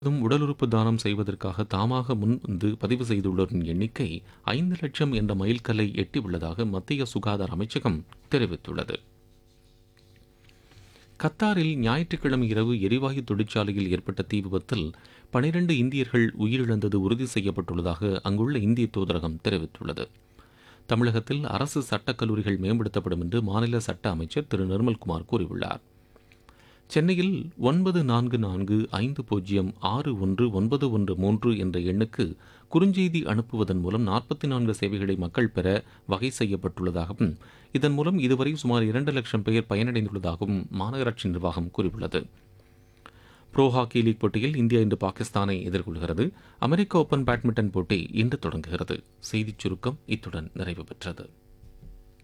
முழுவதும் உடல் உறுப்பு தானம் செய்வதற்காக தாமாக முன்வந்து பதிவு செய்துள்ளோரின் எண்ணிக்கை ஐந்து லட்சம் என்ற மைல்கல்லை எட்டியுள்ளதாக மத்திய சுகாதார அமைச்சகம் தெரிவித்துள்ளது கத்தாரில் ஞாயிற்றுக்கிழமை இரவு எரிவாயு தொழிற்சாலையில் ஏற்பட்ட தீ விபத்தில் பனிரண்டு இந்தியர்கள் உயிரிழந்தது உறுதி செய்யப்பட்டுள்ளதாக அங்குள்ள இந்திய தூதரகம் தெரிவித்துள்ளது தமிழகத்தில் அரசு சட்டக் கல்லூரிகள் மேம்படுத்தப்படும் என்று மாநில சட்ட அமைச்சர் திரு நிர்மல்குமார் கூறியுள்ளார் சென்னையில் ஒன்பது நான்கு நான்கு ஐந்து பூஜ்ஜியம் ஆறு ஒன்று ஒன்பது ஒன்று மூன்று என்ற எண்ணுக்கு குறுஞ்செய்தி அனுப்புவதன் மூலம் நாற்பத்தி நான்கு சேவைகளை மக்கள் பெற வகை செய்யப்பட்டுள்ளதாகவும் இதன் மூலம் இதுவரை சுமார் இரண்டு லட்சம் பேர் பயனடைந்துள்ளதாகவும் மாநகராட்சி நிர்வாகம் கூறியுள்ளது ப்ரோ ஹாக்கி லீக் போட்டியில் இந்தியா இன்று பாகிஸ்தானை எதிர்கொள்கிறது அமெரிக்க ஓபன் பேட்மிண்டன் போட்டி இன்று தொடங்குகிறது செய்திச் சுருக்கம் இத்துடன் நிறைவு பெற்றது